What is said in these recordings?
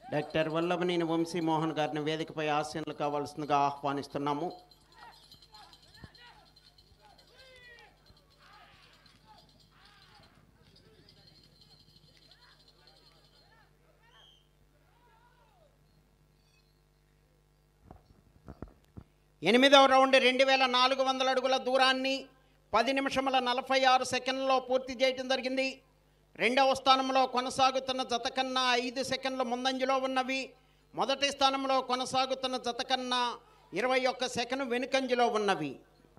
Doctor Vallabhaneni Vamsi Mohan గారిని వేదికపై ఆశీనులు కావాల్సిందిగా ఆహ్వానిస్తున్నాము ఎనిమిదవ రౌండ్ రెండు వేల నాలుగు వందల అడుగుల దూరాన్ని పది నిమిషముల నలభై ఆరు సెకండ్లలో పూర్తి చేయటం జరిగింది రెండవ స్థానంలో కొనసాగుతున్న జత కన్నా ఐదు సెకండ్ల ముందంజలో ఉన్నవి మొదటి స్థానంలో కొనసాగుతున్న జత కన్నా ఇరవై ఒక్క సెకండ్ వెనుకంజలో ఉన్నవి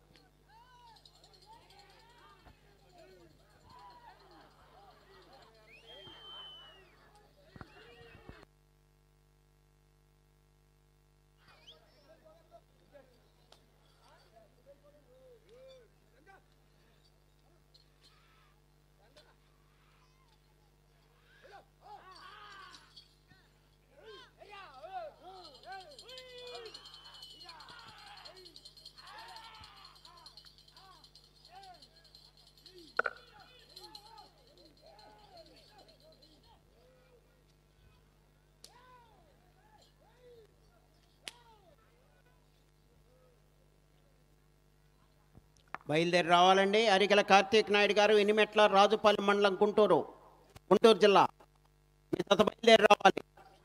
బయలుదేరి రావాలండి అరిగల కార్తీక్ నాయుడు గారు ఎనిమెట్ల రాజుపాలెం మండలం గుంటూరు గుంటూరు జిల్లా మీ జత బయలుదేరి రావాలి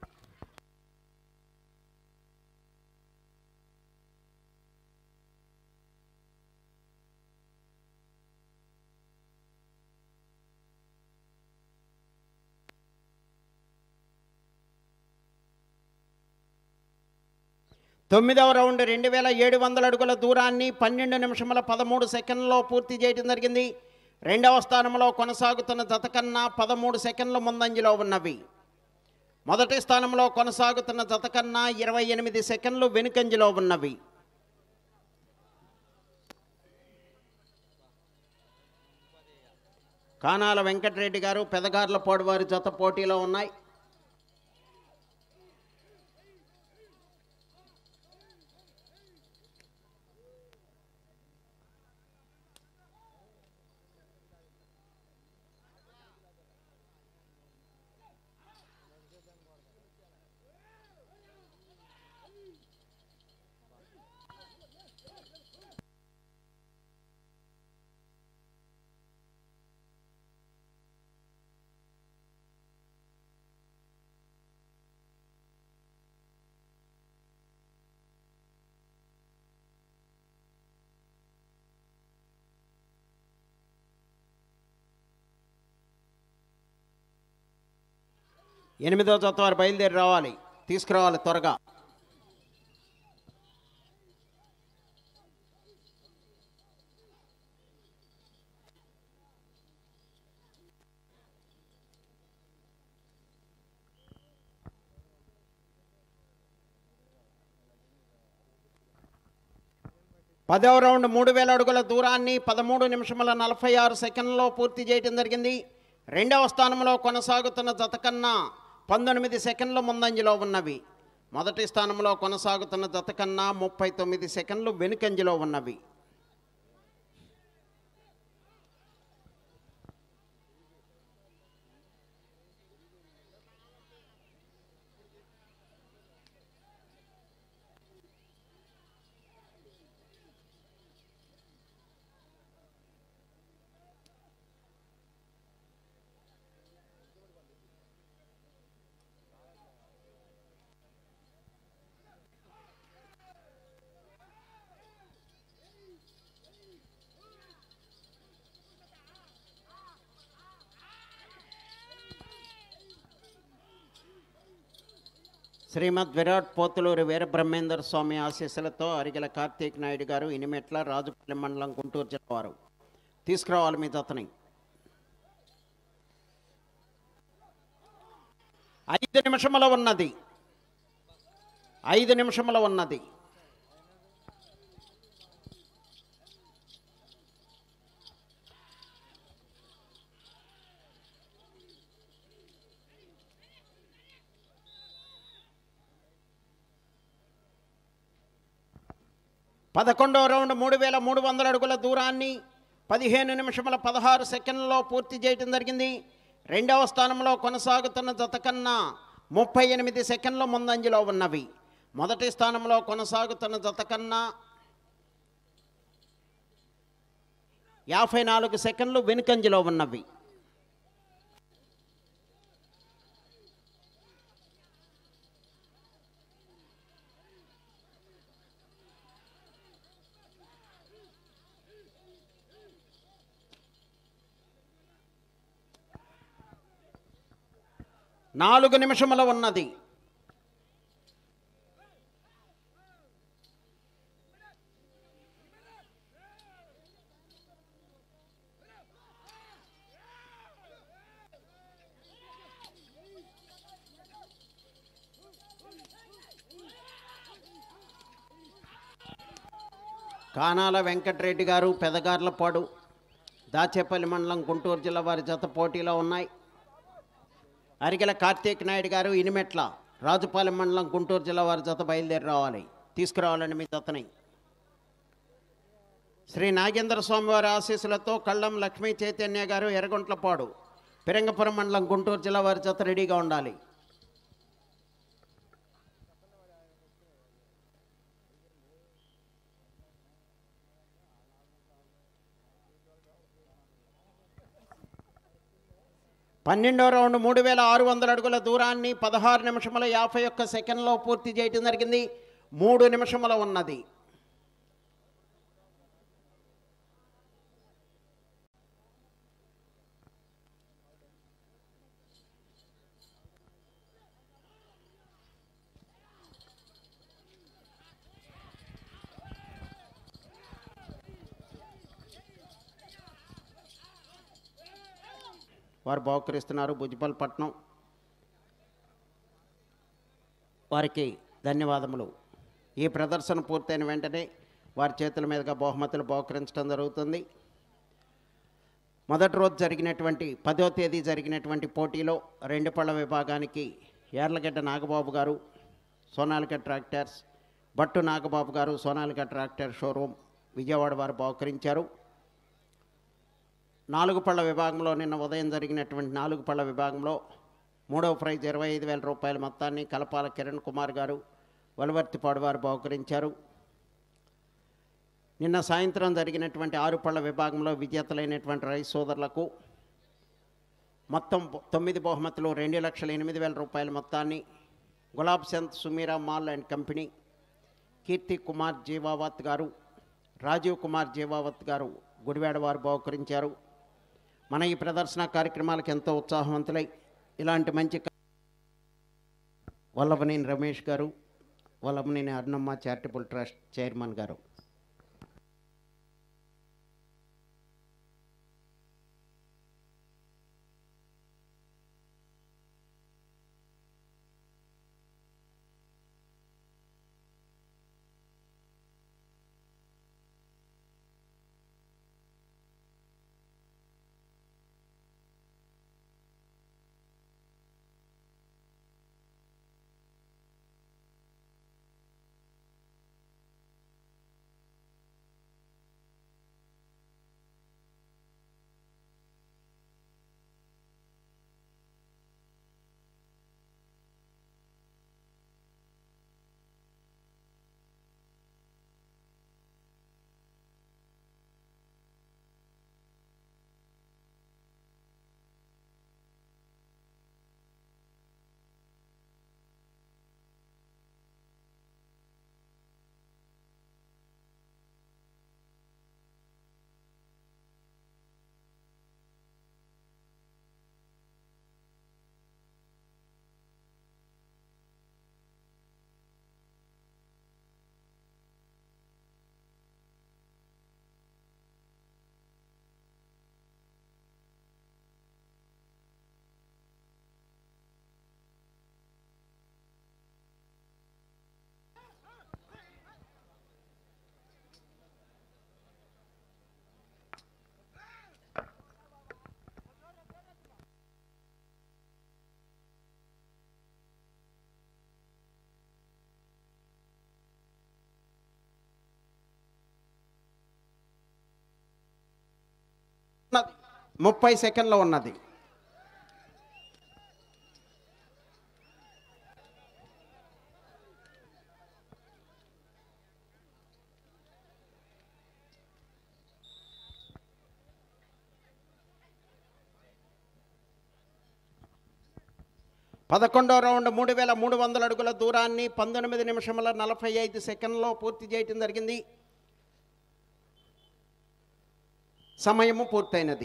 తొమ్మిదవ రౌండ్ రెండు వేల ఏడు వందల అడుగుల దూరాన్ని పన్నెండు నిమిషముల పదమూడు సెకండ్లలో పూర్తి చేయడం జరిగింది రెండవ స్థానంలో కొనసాగుతున్న జత కన్నా పదమూడు సెకండ్ల ముందంజలో ఉన్నవి మొదటి స్థానంలో కొనసాగుతున్న జత కన్నా ఇరవై ఎనిమిది సెకండ్లు వెనుకంజలో ఉన్నవి కానాల వెంకటరెడ్డి గారు పెదగార్ల పోడువారి జత పోటీలో ఉన్నాయి ఎనిమిదో జత వారు బయలుదేరి రావాలి తీసుకురావాలి త్వరగా పదవ రౌండ్ మూడు వేల అడుగుల దూరాన్ని పదమూడు నిమిషముల నలభై ఆరు సెకండ్లలో పూర్తి చేయడం జరిగింది రెండవ స్థానంలో కొనసాగుతున్న జత కన్నా పంతొమ్మిది సెకండ్ల ముందంజలో ఉన్నవి మొదటి స్థానంలో కొనసాగుతున్న జత కన్నా ముప్పై తొమ్మిది సెకండ్లు వెనుకంజలో ఉన్నవి శ్రీమద్ విరాట్ పోతులూరి వీరబ్రహ్మేందర్ స్వామి ఆశీస్సులతో అరిగల కార్తీక్ నాయుడు గారు ఇనిమెట్ల రాజుపల్లి మండలం గుంటూరు జిల్లా వారు తీసుకురావాలి మీ జతని ఐదు నిమిషముల ఉన్నది ఐదు నిమిషముల ఉన్నది పదకొండవ రౌండ్ మూడు వేల మూడు వందల అడుగుల దూరాన్ని పదిహేను నిమిషముల పదహారు సెకండ్లలో పూర్తి చేయటం జరిగింది రెండవ స్థానంలో కొనసాగుతున్న జత కన్నా ముప్పై ఎనిమిది సెకండ్ల ముందంజలో ఉన్నవి మొదటి స్థానంలో కొనసాగుతున్న జత కన్నా యాభై నాలుగు సెకండ్లు వెనుకంజలో ఉన్నవి నాలుగు నిమిషముల ఉన్నది కానాల వెంకటరెడ్డి గారు పెదగార్లపాడు దాచేపల్లి మండలం గుంటూరు జిల్లా వారి జత పోటీలో ఉన్నాయి అరిగెల కార్తీక్ నాయుడు గారు ఇనిమెట్ల రాజుపాలెం మండలం గుంటూరు జిల్లా వారి జత బయలుదేరి రావాలి తీసుకురావాలండి మీ జతని శ్రీ నాగేంద్ర స్వామి వారి ఆశీస్సులతో కళ్ళం లక్ష్మీ చైతన్య గారు ఎర్రగుంట్లపాడు పిరంగపురం మండలం గుంటూరు జిల్లా వారి జత రెడీగా ఉండాలి పన్నెండో రౌండ్ మూడు వేల ఆరు వందల అడుగుల దూరాన్ని పదహారు నిమిషముల యాభై ఒక్క సెకండ్లో పూర్తి చేయటం జరిగింది మూడు నిమిషముల ఉన్నది వారు బహుకరిస్తున్నారు భుజ్పల్పట్నం వారికి ధన్యవాదములు ఈ ప్రదర్శన పూర్తయిన వెంటనే వారి చేతుల మీదుగా బహుమతులు బహుకరించడం జరుగుతుంది మొదటి రోజు జరిగినటువంటి పదో తేదీ జరిగినటువంటి పోటీలో రెండు పళ్ళ విభాగానికి యార్లగడ్డ నాగబాబు గారు సోనాలిక ట్రాక్టర్స్ బట్టు నాగబాబు గారు సోనాలిక ట్రాక్టర్ షోరూమ్ విజయవాడ వారు బహుకరించారు నాలుగు పళ్ళ విభాగంలో నిన్న ఉదయం జరిగినటువంటి నాలుగు పళ్ళ విభాగంలో మూడవ ప్రైజ్ ఇరవై ఐదు వేల రూపాయల మొత్తాన్ని కలపాల కిరణ్ కుమార్ గారు వలవర్తిపాడు వారు బహుకరించారు నిన్న సాయంత్రం జరిగినటువంటి ఆరు పళ్ళ విభాగంలో విజేతలైనటువంటి రైతు సోదరులకు మొత్తం బ- తొమ్మిది బహుమతులు రెండు లక్షల ఎనిమిది వేల రూపాయల మొత్తాన్ని గులాబ్ సంత్ సుమీరా మాల్ అండ్ కంపెనీ కీర్తి కుమార్ జీవావత్ గారు రాజీవ్ కుమార్ జీవావత్ గారు గుడివాడ వారు బహుకరించారు మన ఈ ప్రదర్శన కార్యక్రమాలకు ఎంతో ఉత్సాహవంతులై ఇలాంటి మంచి కా- వల్లభనేని రమేష్ గారు Vallabhaneni Arunamma charitable trust chairman గారు ఉన్నది. ముప్పై సెకండ్లో ఉన్నది పదకొండో రౌండ్ మూడు వేల మూడు వందల అడుగుల దూరాన్ని పంతొమ్మిది నిమిషముల నలభై ఐదు సెకండ్లో పూర్తి చేయటం జరిగింది సమయము పూర్తయినది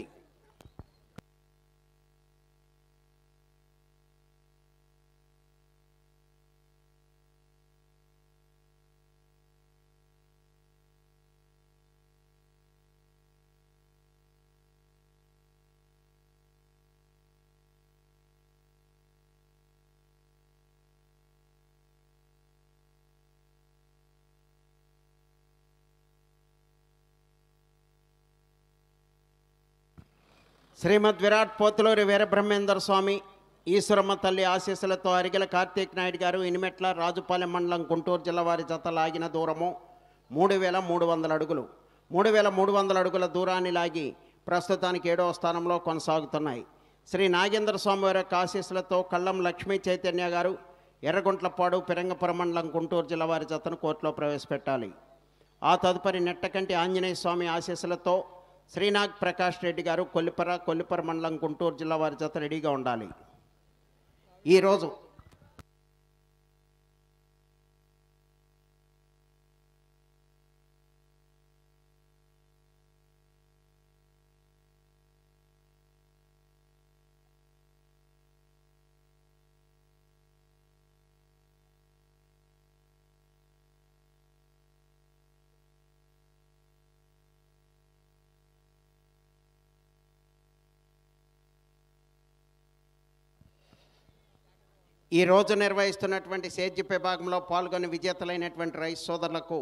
శ్రీమద్ విరాట్ పోతులూరి వీరబ్రహ్మేందర్ స్వామి ఈశ్వరమ్మ తల్లి ఆశీస్సులతో అరిగల కార్తీక్ నాయుడు గారు ఇనిమెట్ల రాజుపాలెం మండలం గుంటూరు జిల్లా వారి జత లాగిన దూరము మూడు వేల మూడు వందల అడుగులు మూడు వేల మూడు వందల అడుగుల దూరాన్ని లాగి ప్రస్తుతానికి ఏడవ స్థానంలో కొనసాగుతున్నాయి శ్రీ నాగేంద్ర స్వామి వారి యొక్క ఆశీస్సులతో కళ్ళం లక్ష్మీ చైతన్య గారు ఎర్రగుంట్లపాడు పిరంగపురం మండలం గుంటూరు జిల్లా వారి జతను కోర్టులో ప్రవేశపెట్టాలి ఆ తదుపరి నెట్టకంటి ఆంజనేయ స్వామి ఆశీస్సులతో శ్రీనాగ్ ప్రకాష్ రెడ్డి గారు కొల్లిపర కొల్లిపర మండలం గుంటూరు జిల్లా వారి జత రెడీగా ఉండాలి ఈరోజు ఈ రోజు నిర్వహిస్తున్నటువంటి సేద్య విభాగంలో పాల్గొని విజేతలైనటువంటి రైతు సోదరులకు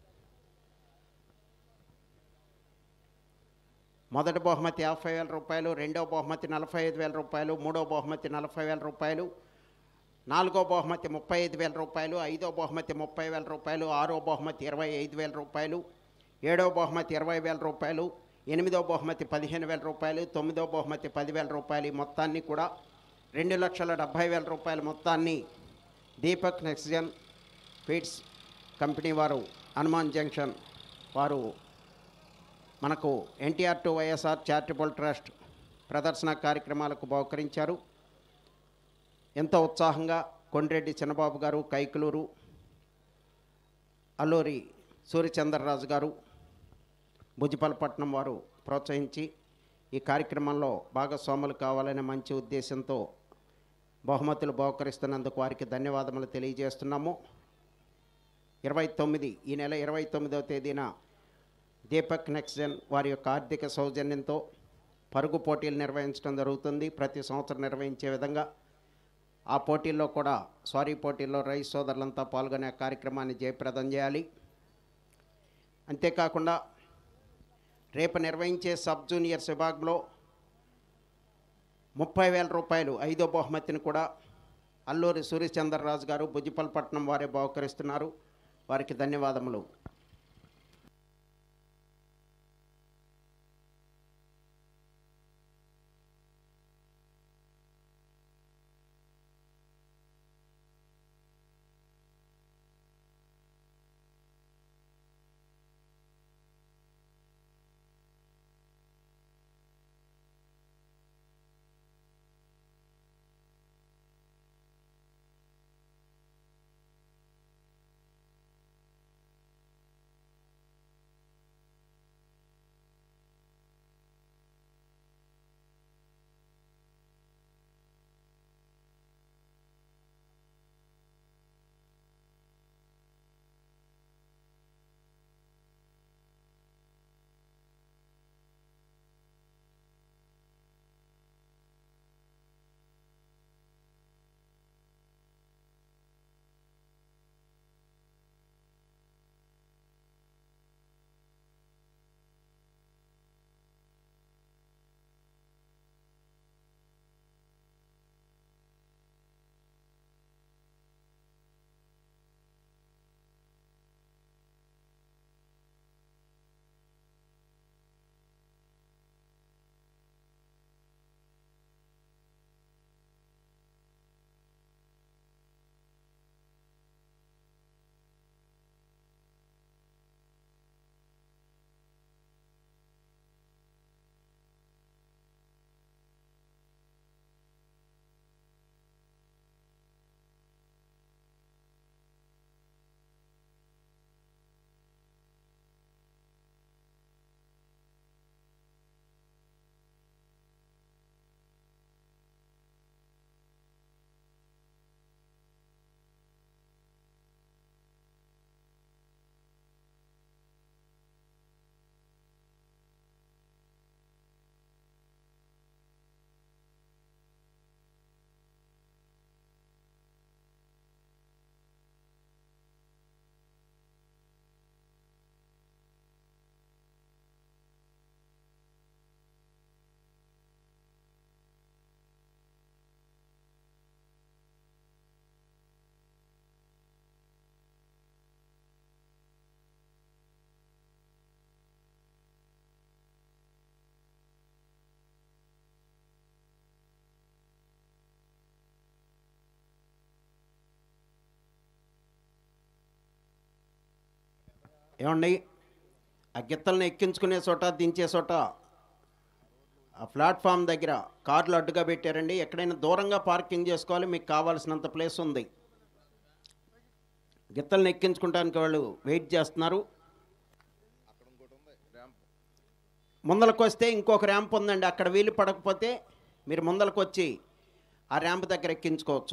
మొదటి బహుమతి యాభై వేల రూపాయలు రెండో బహుమతి నలభై ఐదు వేల రూపాయలు మూడో బహుమతి నలభై వేల రూపాయలు నాలుగో బహుమతి ముప్పై ఐదు వేల రూపాయలు ఐదో బహుమతి ముప్పై వేల రూపాయలు ఆరో బహుమతి ఇరవై ఐదు వేల రూపాయలు ఏడో బహుమతి ఇరవై వేల రూపాయలు ఎనిమిదో బహుమతి పదిహేను వేల రూపాయలు తొమ్మిదో బహుమతి పదివేల రూపాయలు ఈ మొత్తాన్ని కూడా రెండు లక్షల డెబ్భై వేల రూపాయల మొత్తాన్ని దీపక్ నెక్సిజన్ ఫీడ్స్ కంపెనీ వారు హనుమాన్ జంక్షన్ వారు మనకు NTR to YSR charitable trust ప్రదర్శన కార్యక్రమాలకు బహుకరించారు ఎంతో ఉత్సాహంగా కొండ్రెడ్డి చిన్నబాబు గారు కైకులూరు అల్లూరి సూర్యచంద్రరాజు గారు భుజపలపట్నం వారు ప్రోత్సహించి ఈ కార్యక్రమంలో భాగస్వాములు కావాలనే మంచి ఉద్దేశంతో బహుమతులు బహుకరిస్తున్నందుకు వారికి ధన్యవాదములు తెలియజేస్తున్నాము ఇరవై తొమ్మిది ఈ నెల ఇరవై తొమ్మిదవ తేదీన దీపక్ నెక్సన్ వారి యొక్క ఆర్థిక సౌజన్యంతో పరుగు పోటీలు నిర్వహించడం జరుగుతుంది ప్రతి సంవత్సరం నిర్వహించే విధంగా ఆ పోటీల్లో కూడా సారీ పోటీల్లో రైతు సోదరులంతా పాల్గొనే కార్యక్రమాన్ని జయప్రదం చేయాలి అంతేకాకుండా రేపు నిర్వహించే సబ్ జూనియర్స్ విభాగంలో ముప్పై వేల రూపాయలు ఐదో బహుమతిని కూడా అల్లూరి సూర్యచంద్రరాజు గారు బుజ్జిపల్పట్నం వారే బహుకరిస్తున్నారు వారికి ధన్యవాదములు ఏమండి ఆ గిత్తల్ని ఎక్కించుకునే చోట దించే చోట ఆ ప్లాట్ఫామ్ దగ్గర కార్లు అడ్డుగా పెట్టారండి ఎక్కడైనా దూరంగా పార్కింగ్ చేసుకోవాలి మీకు కావాల్సినంత ప్లేస్ ఉంది గిత్తల్ని ఎక్కించుకోవడానికి వాళ్ళు వెయిట్ చేస్తున్నారు ముందలకు వస్తే ఇంకొక ర్యాంప్ ఉందండి అక్కడ వీలు పడకపోతే మీరు ముందలకు వచ్చి ఆ ర్యాంప్ దగ్గర ఎక్కించుకోవచ్చు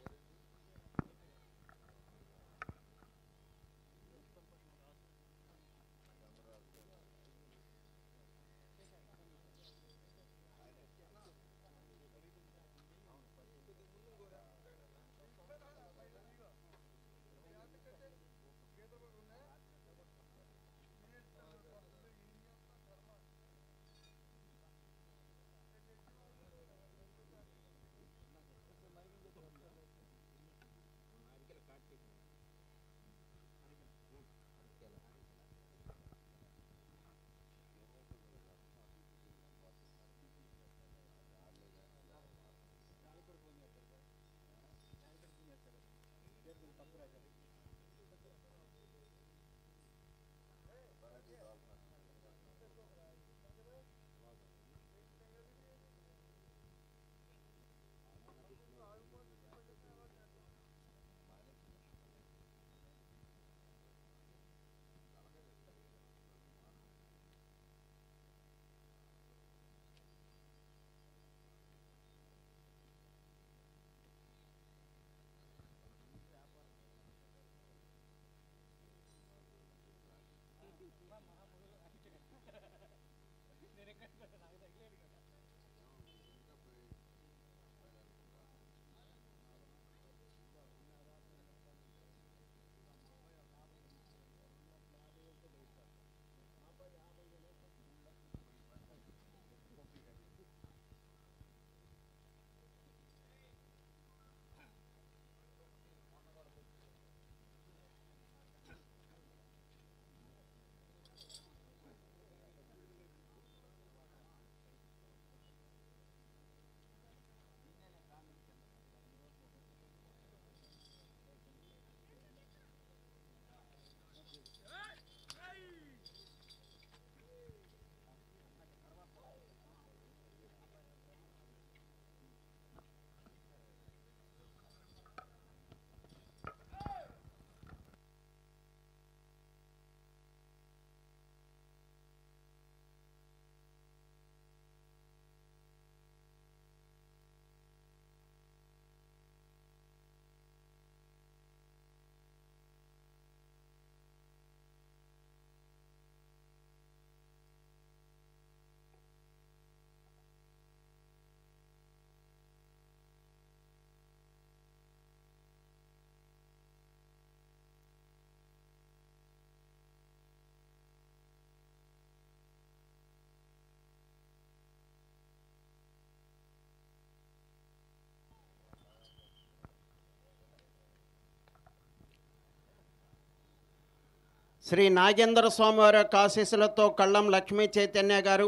శ్రీ నాగేంద్ర స్వామి వారి యొక్క ఆశీస్సులతో కళ్ళం లక్ష్మీ చైతన్య గారు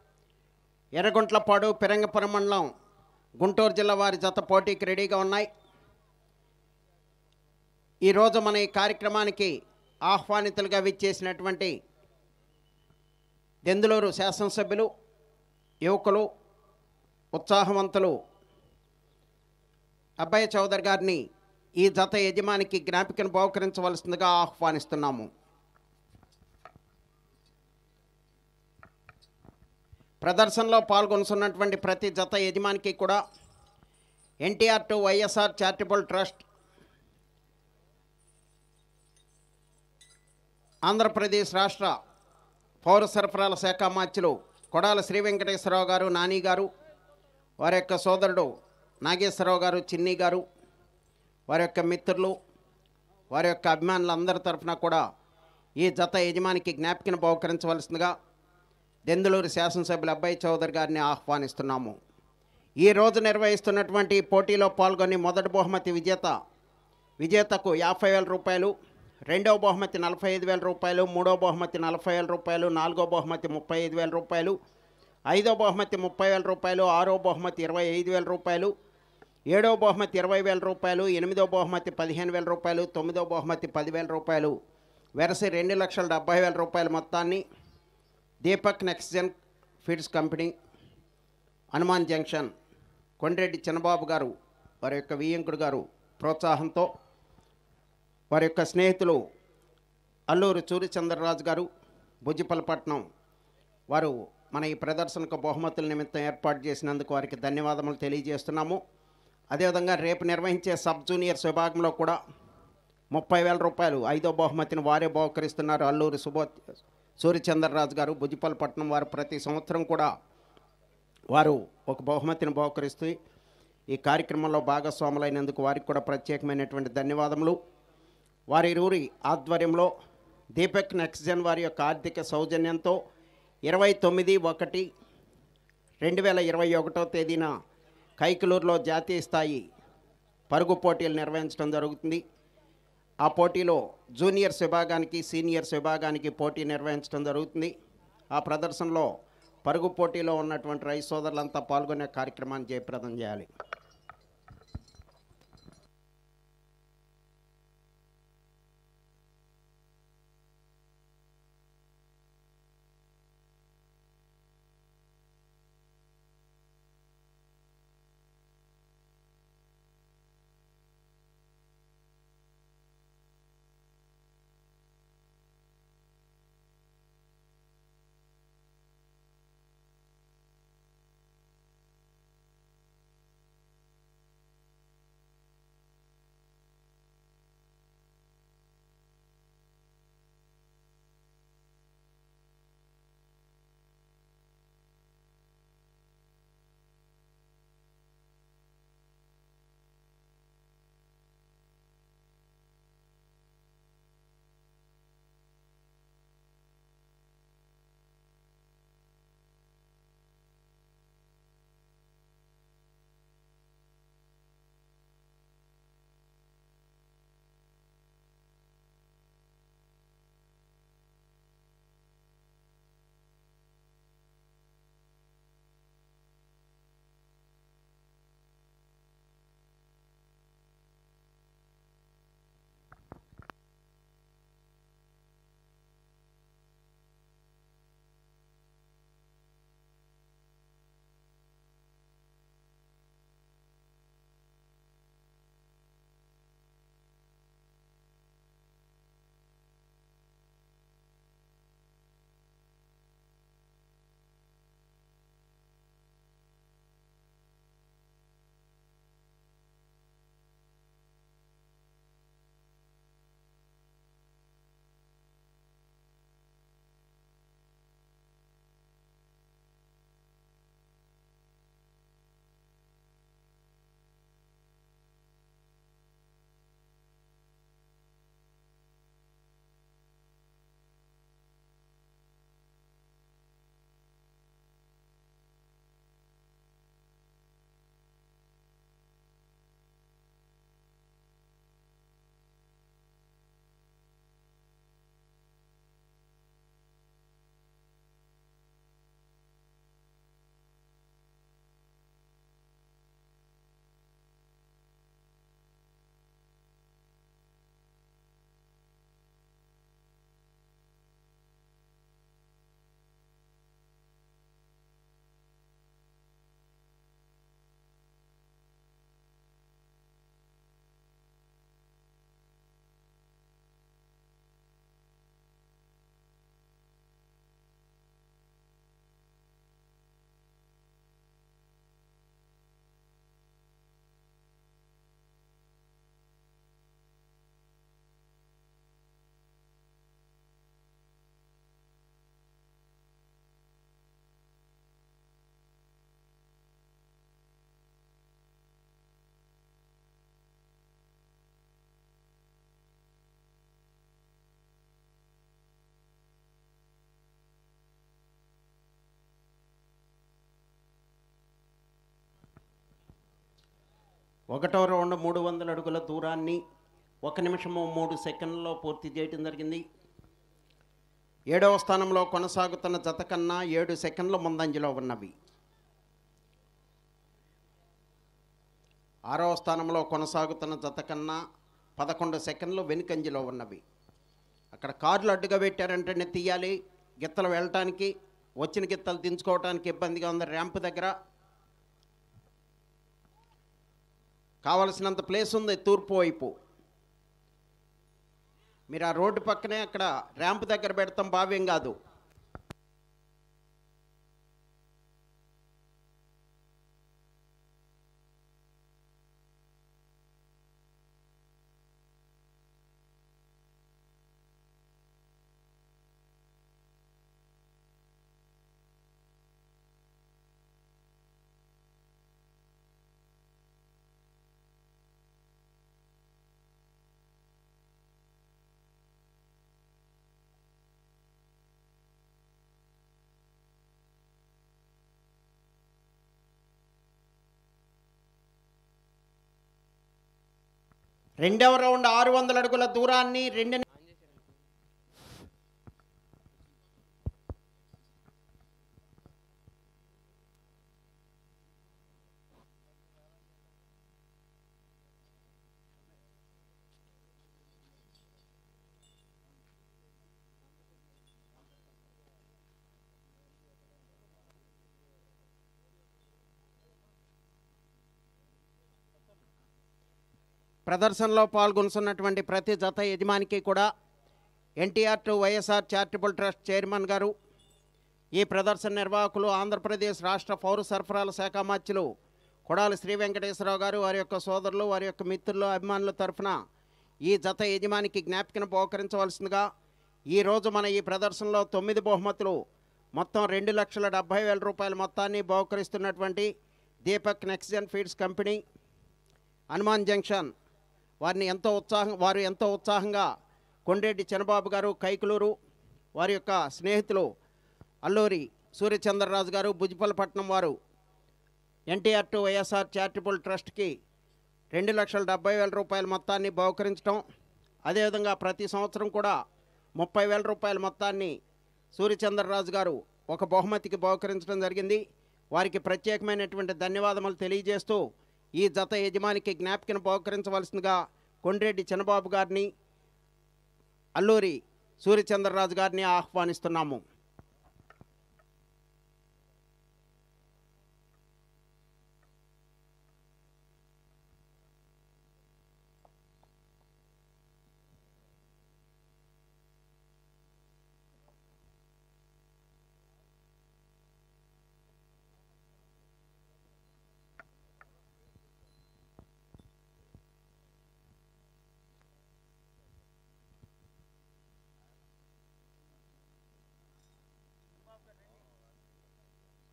ఎర్రగుంట్లపాడు పిరంగపురం మండలం గుంటూరు జిల్లా వారి జత పోటీకి రెడీగా ఉన్నాయి ఈరోజు మన ఈ కార్యక్రమానికి ఆహ్వానితులుగా విచ్చేసినటువంటి దెందులూరు శాసనసభ్యులు యువకులు ఉత్సాహవంతులు అబ్బాయి చౌదరి గారిని ఈ జత యజమానికి జ్ఞాపికను బహుకరించవలసిందిగా ఆహ్వానిస్తున్నాము ప్రదర్శనలో పాల్గొనుతున్నటువంటి ప్రతి జత యజమానికి కూడా NTR to YSR charitable trust Andhra Pradesh రాష్ట్ర పౌర సరఫరాల శాఖ మార్చులు కొడాల శ్రీ వెంకటేశ్వరరావు గారు నాని గారు వారి యొక్క సోదరుడు నాగేశ్వరరావు గారు చిన్ని గారు వారి యొక్క మిత్రులు వారి యొక్క అభిమానులందరి తరఫున కూడా ఈ జత యజమానికి జ్ఞాపికను బహుకరించవలసిందిగా దెందులూరు శాసనసభ్యులు అబ్బాయి చౌదరి గారిని ఆహ్వానిస్తున్నాము ఈ రోజు నిర్వహిస్తున్నటువంటి ఈ పోటీలో పాల్గొని మొదటి బహుమతి విజేత విజేతకు యాభై వేల రూపాయలు రెండవ బహుమతి నలభై ఐదు వేల రూపాయలు మూడో బహుమతి నలభై వేల రూపాయలు నాలుగో బహుమతి ముప్పై ఐదు వేల రూపాయలు ఐదో బహుమతి ముప్పై వేల రూపాయలు ఆరో బహుమతి ఇరవై ఐదు వేల రూపాయలు ఏడో బహుమతి ఇరవై వేల రూపాయలు ఎనిమిదో బహుమతి పదిహేను వేల రూపాయలు తొమ్మిదో బహుమతి పదివేల రూపాయలు వెరసి రెండు లక్షల డెబ్బై వేల రూపాయల మొత్తాన్ని Deepak Nexgen feeds company Hanuman junction Kondreddy Chinnababu గారు వారి యొక్క వియ్యంకుడు గారు ప్రోత్సాహంతో వారి యొక్క స్నేహితులు అల్లూరు సూర్యచంద్రరాజు గారు బుజ్జిపల్లిపట్నం వారు మన ఈ ప్రదర్శనకు బహుమతుల నిమిత్తం ఏర్పాటు చేసినందుకు వారికి ధన్యవాదములు తెలియజేస్తున్నాము అదేవిధంగా రేపు నిర్వహించే సబ్ జూనియర్స్ విభాగంలో కూడా ముప్పై వేల రూపాయలు ఐదో బహుమతిని వారే బహుకరిస్తున్నారు అల్లూరి సుబో సూర్యచంద్రరాజు గారు బుజ్జిపల్లిపట్నం వారు ప్రతి సంవత్సరం కూడా వారు ఒక బహుమతిని బహుకరిస్తూ ఈ కార్యక్రమంలో భాగస్వాములైనందుకు వారికి కూడా ప్రత్యేకమైనటువంటి ధన్యవాదములు వారి ఇరువురి ఆధ్వర్యంలో దీపక్ నెక్స్జన్ వారి యొక్క ఆర్థిక సౌజన్యంతో ఇరవై తొమ్మిది ఒకటి రెండు వేల ఇరవై ఒకటో తేదీన కైకలూరులో జాతీయ స్థాయి పరుగు పోటీలు నిర్వహించడం జరుగుతుంది ఆ పోటీలో జూనియర్స్ విభాగానికి సీనియర్స్ విభాగానికి పోటీ నిర్వహించడం జరుగుతుంది ఆ ప్రదర్శనలో పరుగు పోటీలో ఉన్నటువంటి రైతు సోదరులంతా పాల్గొనే కార్యక్రమాన్ని జయప్రదం చేయాలి ఒకటో రౌండ్ మూడు వందల అడుగుల దూరాన్ని ఒక నిమిషము మూడు సెకండ్లలో పూర్తి చేయడం జరిగింది ఏడవ స్థానంలో కొనసాగుతున్న జత కన్నా ఏడు సెకండ్ల ముందంజలో ఉన్నవి ఆరవ స్థానంలో కొనసాగుతున్న జత కన్నా పదకొండు సెకండ్లు వెనుకంజలో ఉన్నవి అక్కడ కార్లు అడ్డుగా పెట్టారంటేనే తీయాలి గిత్తలు వెళ్ళటానికి వచ్చిన గిత్తలు దించుకోవడానికి ఇబ్బందిగా ఉంది ర్యాంప్ దగ్గర కావలసినంత ప్లేస్ ఉంది తూర్పు వైపు మీరు ఆ రోడ్డు పక్కనే అక్కడ ర్యాంప్ దగ్గర పెడతాం భావ్యం కాదు రెండవ రౌండ్ ఆరు వందల అడుగుల దూరాన్ని రెండు ప్రదర్శనలో పాల్గొనుతున్నటువంటి ప్రతి జత యజమానికి కూడా NTR to YSR charitable trust chairman గారు ఈ ప్రదర్శన నిర్వాహకులు ఆంధ్రప్రదేశ్ రాష్ట్ర పౌర సరఫరాల శాఖ మంత్రులు కొడాలి శ్రీ వెంకటేశ్వరరావు గారు వారి యొక్క సోదరులు వారి యొక్క మిత్రులు అభిమానుల తరఫున ఈ జత యజమానికి జ్ఞాపికను బహుకరించవలసిందిగా ఈరోజు మన ఈ ప్రదర్శనలో తొమ్మిది బహుమతులు మొత్తం రెండు లక్షల డెబ్భై వేల రూపాయల మొత్తాన్ని బహుకరిస్తున్నటువంటి Deepak Nexgen feeds company Hanuman junction వారిని ఎంతో ఉత్సాహం వారు ఎంతో ఉత్సాహంగా కొండరెడ్డి చంద్రబాబు గారు కైకులూరు వారి యొక్క స్నేహితులు అల్లూరి సూర్యచంద్రరాజు గారు భుజపలపట్నం వారు ఎన్టీఆర్ టు వైఎస్ఆర్ చారిటబుల్ ట్రస్ట్కి రెండు లక్షల డెబ్బై వేల రూపాయల మొత్తాన్ని బహుకరించడం అదేవిధంగా ప్రతి సంవత్సరం కూడా ముప్పై వేల రూపాయల మొత్తాన్ని సూర్యచంద్రరాజు గారు ఒక బహుమతికి బహుకరించడం జరిగింది వారికి ప్రత్యేకమైనటువంటి ధన్యవాదములు తెలియజేస్తూ ఈ జత యజమానికి జ్ఞాపికను బహుకరించవలసిందిగా కొండ్రెడ్డి చంద్రబాబు గారిని అల్లూరి సూర్యచంద్రరాజు గారిని ఆహ్వానిస్తున్నాము